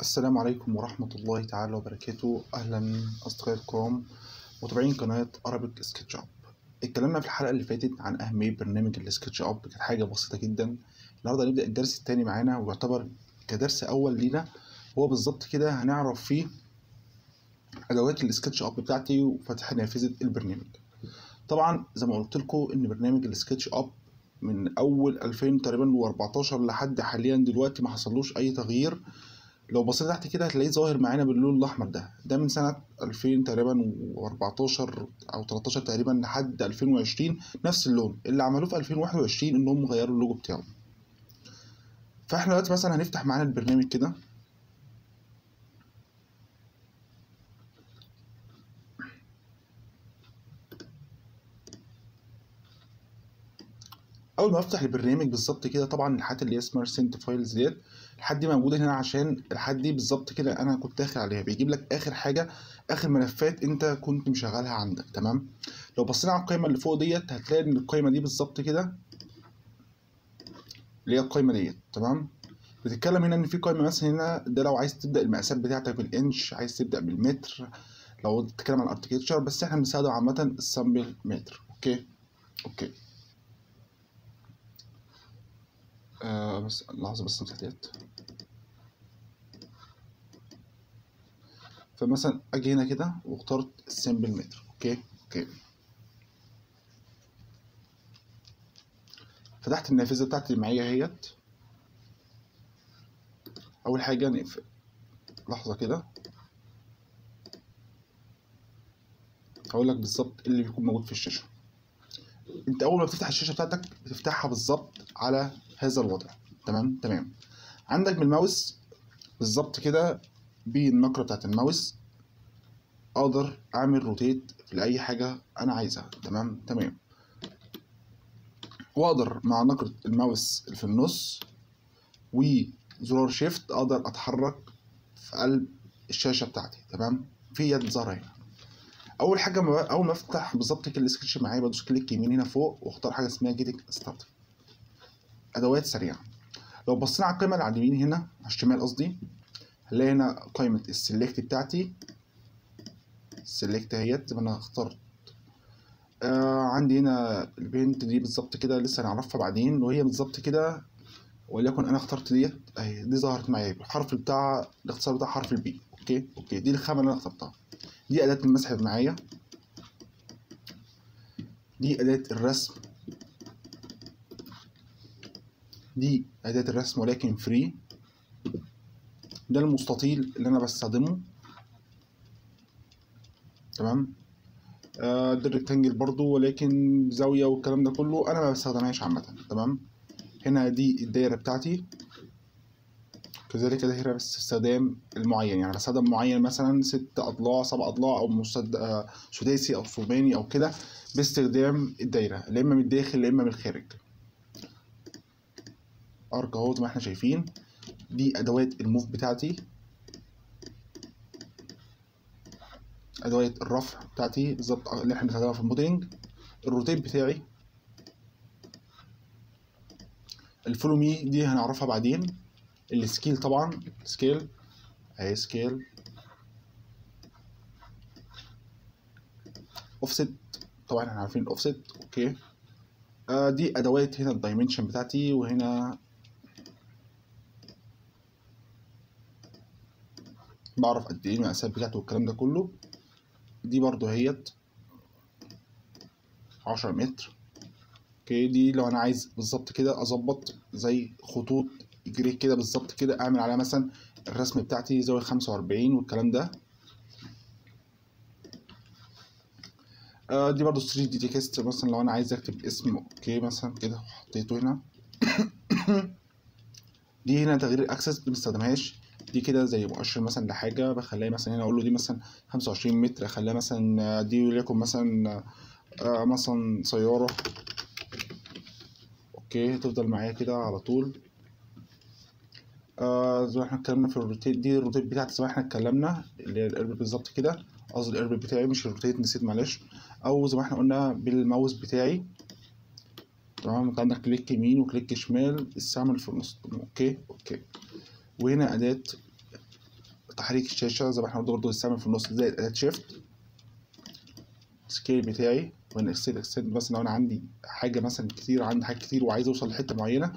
السلام عليكم ورحمة الله تعالى وبركاته أهلا أصدقائي الكرام متابعين قناة أرابيك سكتش أب اتكلمنا في الحلقة اللي فاتت عن أهمية برنامج السكتش أب كانت حاجة بسيطة جدا النهاردة هنبدأ الدرس التاني معانا ويعتبر كدرس أول لينا هو بالظبط كده هنعرف فيه أدوات السكتش أب بتاعتي وفتح نافذة البرنامج طبعا زي ما قلت لكم إن برنامج السكتش أب من أول 2000 تقريبا و14 لحد حاليا دلوقتي ما حصلوش أي تغيير لو بصيت تحت كده هتلاقيه ظاهر معانا باللون الاحمر ده ده من سنه 2000 تقريبا و14 او 13 تقريبا لحد 2020 نفس اللون اللي عملوه في 2021 انهم غيروا اللوجو بتاعه فاحنا دلوقتي مثلا هنفتح معانا البرنامج كده اول ما افتح البرنامج بالظبط كده طبعا الحاجات اللي هي اسمها سنت فايلز ديت الحاجات دي موجوده هنا عشان الحاجات دي بالظبط كده انا كنت داخل عليها بيجيب لك اخر حاجه اخر ملفات انت كنت مشغلها عندك تمام لو بصينا على القائمه اللي فوق ديت هتلاقي ان القائمه دي بالظبط كده اللي هي القائمه ديت تمام بتتكلم هنا ان في قائمه مثلا هنا ده لو عايز تبدا المقاسات بتاعتك بالانش عايز تبدا بالمتر لو بتتكلم عن الاركتكتشر بس احنا بنستخدم عامه السامبل متر اوكي اوكي آه بس لحظة بس امسح ديت فمثلا اجي هنا كده واخترت السمبل متر اوكي اوكي فتحت النافذة بتاعتي اللي معايا اهيت اول حاجة نقفل لحظة كده هقول لك بالظبط ايه اللي بيكون موجود في الشاشة انت اول ما بتفتح الشاشة بتاعتك بتفتحها بالظبط على هذا الوضع تمام تمام عندك من الماوس بالظبط كده بالنقرة بتاعت الماوس اقدر اعمل روتيت لاي حاجة انا عايزها تمام تمام واقدر مع نقرة الماوس اللي في النص وزرار شيفت اقدر اتحرك في قلب الشاشة بتاعتي تمام في يد ظاهرة هنا اول حاجة ما اول ما افتح بالظبط كده السكتش معايا بدوس كليك يمين هنا فوق واختار حاجة اسمها جيتك ستارت ادوات سريعه لو بصينا على القائمه اللي على اليمين هنا على الشمال قصدي هنلاقي هنا قائمه السلكت بتاعتي السلكت اهيت زي ما انا اخترت آه عندي هنا البنت دي بالظبط كده لسه هنعرفها بعدين وهي بالظبط كده وليكن انا اخترت ديت اهي دي ظهرت معايا الحرف بتاع الاختصار بتاع حرف البي اوكي اوكي دي الخامه اللي انا اخترتها دي اداه المسح معايا دي اداه الرسم دي أداة الرسم ولكن فري ده المستطيل اللي أنا بستخدمه تمام آه ده الريكتانجل برضو ولكن زاوية والكلام ده كله أنا ما بستخدمهاش عامة تمام هنا دي الدايرة بتاعتي كذلك ده هنا بس استخدام المعين يعني بستخدم معين مثلا ست أضلاع سبع أضلاع أو مسد... آه سداسي أو ثماني أو كده باستخدام الدايرة لا إما من الداخل لا إما من الخارج ارك اهو زي ما احنا شايفين دي ادوات الموف بتاعتي ادوات الرفع بتاعتي بالظبط اللي احنا بنستخدمها في الموديلنج الروتيت بتاعي الفولو مي دي هنعرفها بعدين السكيل طبعا سكيل اهي سكيل اوفست طبعا احنا عارفين الاوفست اوكي آه دي ادوات هنا الدايمنشن بتاعتي وهنا بعرف قد ايه المقاسات بتاعته والكلام ده كله دي برضو اهيت عشرة متر اوكي دي لو انا عايز بالظبط كده اظبط زي خطوط جري كده بالظبط كده اعمل عليها مثلا الرسم بتاعتي زاوية خمسة وأربعين والكلام ده آه دي برضو 3 دي تكست مثلا لو انا عايز اكتب اسم اوكي مثلا كده حطيته هنا دي هنا تغيير الاكسس بنستخدمهاش دي كده زي مؤشر مثلا لحاجة بخليها مثلا هنا اقول له دي مثلا خمسة وعشرين متر اخليها مثلا دي وليكن مثلا آه مثلا سيارة اوكي تفضل معايا كده على طول آه زي ما احنا اتكلمنا في الروتيت دي الروتيت بتاعتي زي ما احنا اتكلمنا اللي هي القرب بالظبط كده قصدي القرب بتاعي مش الروتيت نسيت معلش او زي ما احنا قلنا بالماوس بتاعي تمام انت عندك كليك يمين وكليك شمال استعمل في النص اوكي اوكي وهنا اداة تحريك الشاشه زي ما احنا قلنا برضه هيستعمل في النص زائد اداه شيفت سكيل بتاعي وانا اكسيد اكسيد مثلا لو انا عندي حاجه مثلا كتير عندي حاجات كتير وعايز اوصل لحته معينه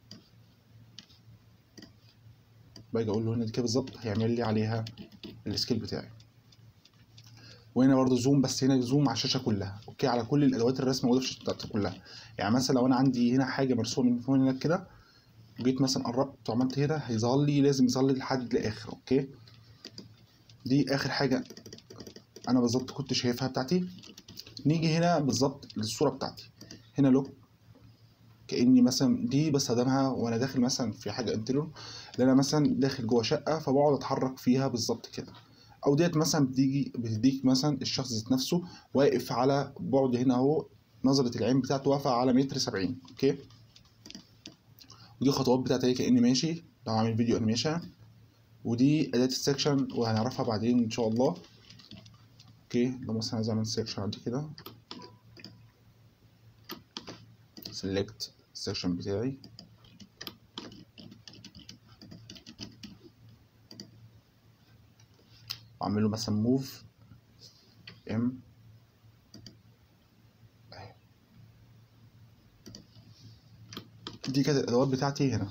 باجي اقول له هنا كده بالظبط هيعمل لي عليها السكيل بتاعي وهنا برضه زوم بس هنا زوم على الشاشه كلها اوكي على كل الادوات الرسم موجوده في الشاشه بتاعتي كلها يعني مثلا لو انا عندي هنا حاجه مرسومه من هنا كده جيت مثلا قربت وعملت كده هيظهر لي لازم يظهر لي لحد الاخر اوكي دي اخر حاجه انا بالظبط كنت شايفها بتاعتي نيجي هنا بالظبط للصوره بتاعتي هنا لوك كاني مثلا دي بستخدمها وانا داخل مثلا في حاجه انتريور اللي انا مثلا داخل جوه شقه فبقعد اتحرك فيها بالظبط كده او ديت مثلا بتيجي بتديك مثلا الشخص ذات نفسه واقف على بعد هنا اهو نظره العين بتاعته واقفه على متر سبعين اوكي ودي خطوات بتاعتي كاني ماشي لو عامل فيديو انيميشن ودي اداه السكشن وهنعرفها بعدين ان شاء الله اوكي لو مثلا عايز اعمل سكشن عندي كده سيلكت السكشن بتاعي واعمل له مثلا موف ام دي كانت الادوات بتاعتي هنا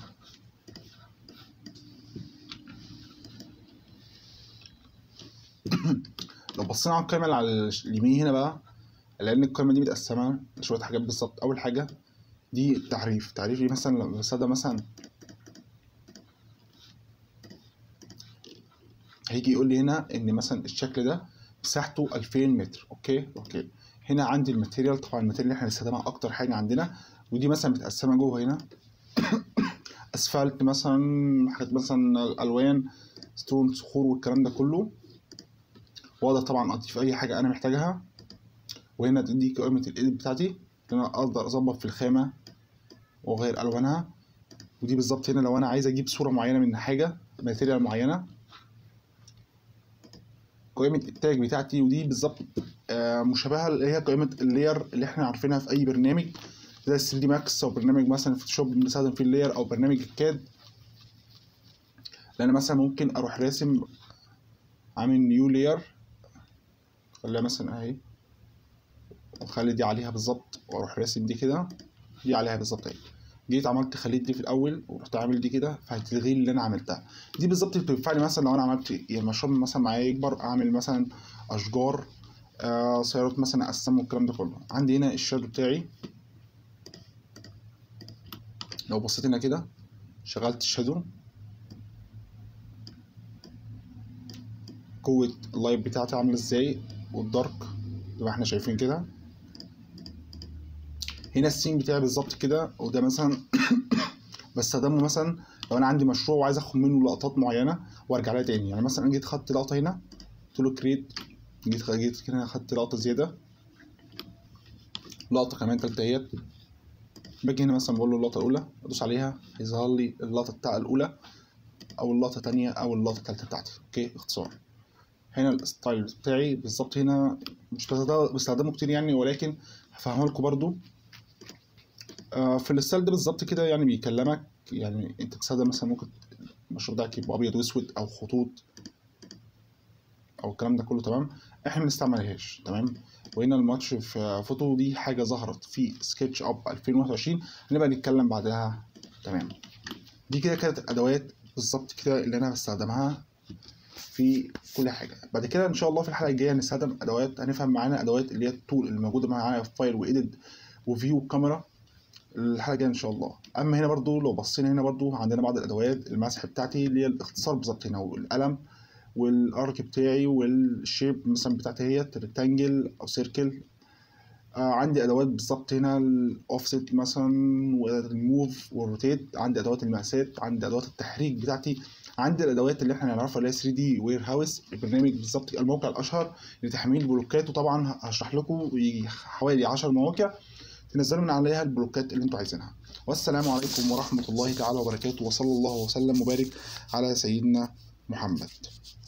لو بصينا على القائمه اللي على اليمين هنا بقى لان القائمه دي متقسمه لشويه حاجات بالظبط اول حاجه دي التعريف تعريف دي مثلا لما بستخدم مثلا هيجي يقول لي هنا ان مثلا الشكل ده مساحته 2000 متر اوكي اوكي هنا عندي الماتيريال طبعا الماتيريال اللي احنا بنستخدمها اكتر حاجه عندنا ودي مثلا متقسمه جوه هنا اسفلت مثلا حاجات مثلا الوان ستون صخور والكلام ده كله واقدر طبعا اضيف اي حاجه انا محتاجها وهنا تدي قائمه الايديت بتاعتي ان انا اقدر اظبط في الخامه واغير الوانها ودي بالظبط هنا لو انا عايز اجيب صوره معينه من حاجه ماتيريال معينه قائمه التاج بتاعتي ودي بالظبط آه مشابهه اللي هي قائمه اللاير اللي احنا عارفينها في اي برنامج زي 3 دي ماكس او برنامج مثلا فوتوشوب بنستخدم فيه اللاير او برنامج الكاد لان مثلا ممكن اروح راسم عامل نيو لاير خليها مثلا اهي واخلي دي عليها بالظبط واروح راسم دي كده دي عليها بالظبط اهي جيت عملت خليت دي في الاول ورحت عامل دي كده فهتلغي اللي انا عملتها دي بالظبط بتنفع لي مثلا لو انا عملت يعني المشروع مثلا معايا يكبر اعمل مثلا اشجار آه سيارات مثلا اقسمه والكلام ده كله عندي هنا الشادو بتاعي لو بصيت هنا كده شغلت الشادو قوة اللايت بتاعتي عاملة ازاي والدارك زي ما احنا شايفين كده هنا السين بتاعي بالظبط كده وده مثلا بستخدمه مثلا لو انا عندي مشروع وعايز اخد منه لقطات معينه وارجع لها تاني يعني مثلا جيت خدت لقطه هنا قلت له كريت جيت جيت هنا خدت لقطه زياده لقطه كمان تالته اهيت باجي هنا مثلا بقول له اللقطه الاولى ادوس عليها يظهر لي اللقطه بتاع الاولى او اللقطه التانية او اللقطه التالتة بتاعتي اوكي اختصار هنا الستايل بتاعي بالظبط هنا مش بستخدمه كتير يعني ولكن هفهمه لكم برضو آه في الستايل ده بالظبط كده يعني بيكلمك يعني انت تستخدم مثلا ممكن المشروع بتاعك يبقى ابيض واسود او خطوط او الكلام ده كله تمام احنا ما بنستعملهاش تمام وهنا الماتش في فوتو دي حاجه ظهرت في سكتش اب 2021 هنبقى نتكلم بعدها تمام دي كده كانت الادوات بالظبط كده اللي انا بستخدمها في كل حاجه بعد كده ان شاء الله في الحلقه الجايه هنستخدم ادوات هنفهم معانا ادوات اللي هي التول اللي موجوده معانا في فايل وايديت وفيو كاميرا الحلقه الجايه ان شاء الله اما هنا برضو لو بصينا هنا برضو عندنا بعض الادوات المسح بتاعتي اللي هي الاختصار بالظبط هنا والقلم والارك بتاعي والشيب مثلا بتاعتي هي ريكتانجل او سيركل آه عندي ادوات بالظبط هنا الاوفست مثلا والموف والروتيت عندي ادوات المقاسات عندي ادوات التحريك بتاعتي عندي الادوات اللي احنا نعرفها اللي هي 3 دي وير هاوس البرنامج بالظبط الموقع الاشهر لتحميل البلوكات وطبعا هشرح لكم حوالي 10 مواقع تنزلوا من عليها البلوكات اللي انتوا عايزينها والسلام عليكم ورحمه الله تعالى وبركاته وصلى الله وسلم وبارك على سيدنا محمد